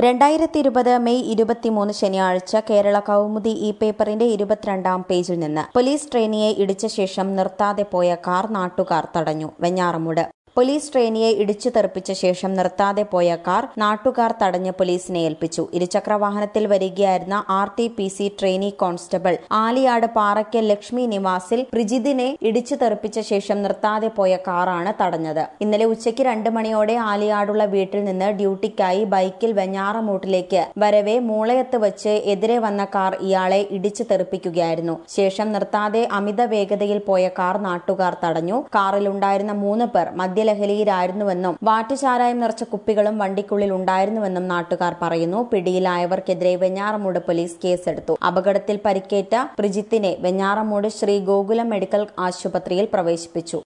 രണ്ടായിരത്തി ഇരുപത് മെയ് ഇരുപത്തിമൂന്ന് ശനിയാഴ്ച കേരള കൗമുദി ഈ പേപ്പറിന്റെ ഇരുപത്തിരണ്ടാം പേജിൽ നിന്ന് പോലീസ് ട്രെയിനിയെ ഇടിച്ച ശേഷം നിർത്താതെ പോയ കാർ നാട്ടുകാർ തടഞ്ഞു വെഞ്ഞാറമൂട് പോലീസ് ട്രെയിനിയെ ഇടിച്ചു തെറിപ്പിച്ച ശേഷം നിർത്താതെ പോയ കാർ നാട്ടുകാർ തടഞ്ഞ് പോലീസിനെ ഏൽപ്പിച്ചു ഇരുചക്ര വാഹനത്തിൽ വരികയായിരുന്ന R T P C trainee constable Aliyad Parakkal Lakshmi നിവാസിൽ പ്രിജിതിനെ ഇടിച്ചു തെറിപ്പിച്ച ശേഷം നിർത്താതെ പോയ കാറാണ് തടഞ്ഞത് ഇന്നലെ ഉച്ചയ്ക്ക് രണ്ട് മണിയോടെ ആലിയാടുള്ള വീട്ടിൽ നിന്ന് ഡ്യൂട്ടിക്കായി ബൈക്കിൽ വെഞ്ഞാറമൂട്ടിലേക്ക് വരവെ മൂളയത്ത് വച്ച് എതിരെ വന്ന കാർ ഇയാളെ ഇടിച്ചു തെറിപ്പിക്കുകയായിരുന്നു ശേഷം നിർത്താതെ അമിത വേഗതയിൽ പോയ കാർ നാട്ടുകാർ തടഞ്ഞു കാറിലുണ്ടായിരുന്ന മൂന്ന് പേർ മദ്യലഹരിയിലായിരുന്നുവെന്നും വാറ്റുചാരായം നിറച്ച കുപ്പികളും വണ്ടിക്കുള്ളിൽ ഉണ്ടായിരുന്നുവെന്നും നാട്ടുകാർ പറയുന്നു പിടിയിലായവർക്കെതിരെ വെഞ്ഞാറമൂട് പോലീസ് കേസെടുത്തു അപകടത്തിൽ പരിക്കേറ്റ പ്രിജിത്തിനെ വെഞ്ഞാറമൂട് ശ്രീ ഗോകുലം മെഡിക്കൽ ആശുപത്രിയിൽ പ്രവേശിപ്പിച്ചു